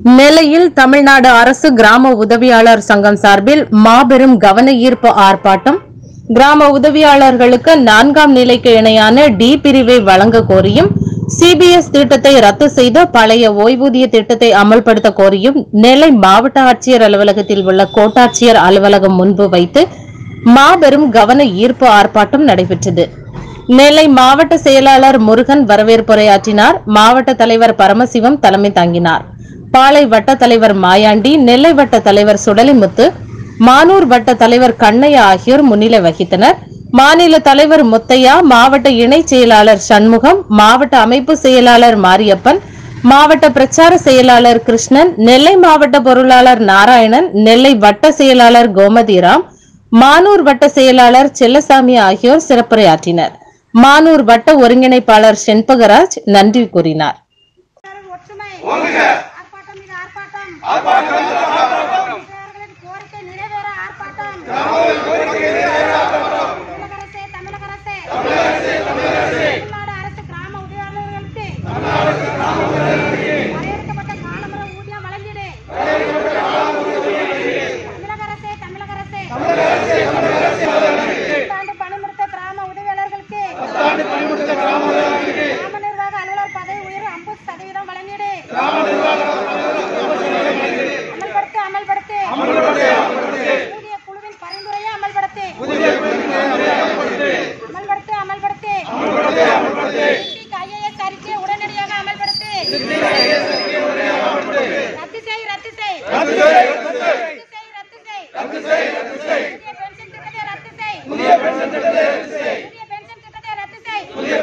நெல்லையில் தமிழ்நாடு அரசு கிராம உதவியாளர் சங்கம் சார்பில் மாபெரும் கவன ஈர்ப்பு ஆர்ப்பாட்டம் கிராம உதவியாளர்களுக்கு நான்காம் நிலைக்கு இணையான டி பிரிவை வழங்க கோரியும் சிபிஎஸ் திட்டத்தை ரத்து செய்து பழைய ஓய்வூதிய திட்டத்தை அமல்படுத்த கோரியும் நெல்லை மாவட்ட ஆட்சியர் அலுவலகத்தில் உள்ள கோட்டாட்சியர் அலுவலகம் முன்பு வைத்து மாபெரும் கவன ஈர்ப்பு ஆர்ப்பாட்டம் நடைபெற்றது நெல்லை மாவட்ட செயலாளர் முருகன் வரவேற்புரையாற்றினார் மாவட்ட தலைவர் பரமசிவம் தலைமை தாங்கினார் பாளை வட்ட தலைவர் மாயாண்டி நெல்லை வட்ட தலைவர் சுடலிமுத்து மானூர் வட்ட தலைவர் கண்ணையா ஆகியோர் முன்னிலை வகித்தனர் மாநில தலைவர் முத்தையா மாவட்ட இணைச் செயலாளர் சண்முகம் மாவட்ட அமைப்பு செயலாளர் மாரியப்பன் மாவட்ட பிரச்சார செயலாளர் கிருஷ்ணன் நெல்லை மாவட்ட பொருளாளர் நாராயணன் நெல்லை வட்ட செயலாளர் கோமதிராம் மானூர் வட்ட செயலாளர் செல்லசாமி ஆகியோர் சிறப்புரையாற்றினர் மானூர் வட்ட ஒருங்கிணைப்பாளர் செண்பகராஜ் நன்றி கூறினார் தொழிலாளர் ஒற்றுமை ஆர்ப்பாட்டம் மீது ஆர்ப்பாட்டம் தொழிலாளர்களின் கோரிக்கை நிறைவேற ஆர்ப்பாட்டம் தமிழக அரசே தமிழக அரசே தமிழ்நாடு அரசு கிராம உதவியாளர்களுக்கு வரையறுக்கப்பட்ட காலமுறை ஊதியம் வழங்கிடு தமிழக அரசே தமிழக அரசே பத்தாண்டு பணிமுடித்த கிராம உதவியாளர்களுக்கு கிராம நிர்வாக அலுவலர் பதவி உயர்வு ஐம்பது சதவீதம் வழங்கிடு அமல்படுத்து அமல்படுத்து ஊதிய குழுவின் பரிந்துரையை அமல்படுத்து அமல்படுத்து அமல்படுத்து டிடிக்கு IAS அறிக்கையை உடனடியாக அமல்படுத்து ரத்து செய் ரத்து செய் ரத்து செய் ரத்து செய் புதிய பென்ஷன் திட்டத்தை ரத்து செய் புதிய பென்ஷன் திட்டத்தை ரத்து செய்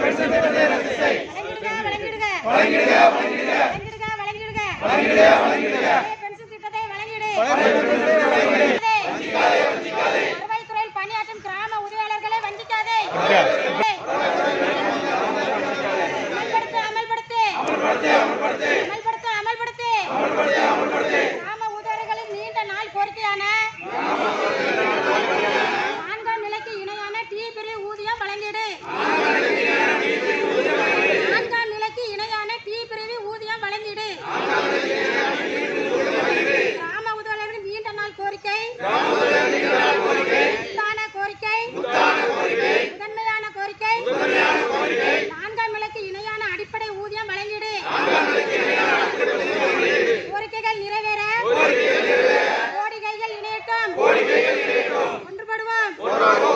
வழங்கிடுக வழங்கிடுக வழங்கிடுக வழங்கிடுக வழங்கிடுக புதிய பென்ஷன் திட்டத்தை வழங்கிடு வருவாய்த்துறையில் பணியாற்றும் கிராம உதவியாளர்களை வஞ்சிக்காதே அமல்படுத்து அமல்படுத்து அமல்படுத்து அமல்படுத்து கிராம உதவியாளர்களின் நீண்ட நாள் கோரிக்கையான நான்காம் நிலைக்கு இணையான டி பிரிவு ஊதியம் வழங்கிடு நான்காம் நிலைக்கு இணையான டி பிரிவு ஊதியம் வழங்கிடு கிராம உதவியாளர்களின் நீண்ட நாள் கோரிக்கை முத்தான கோரிக்கை முதன்மையான கோரிக்கை நான்காம் நிலைக்கு இணையான அடிப்படை ஊதியம் வழங்கிடு கோரிக்கைகள் நிறைவேற கோரிக்கைகள் இணையட்டும் ஒன்றுபடுவோம்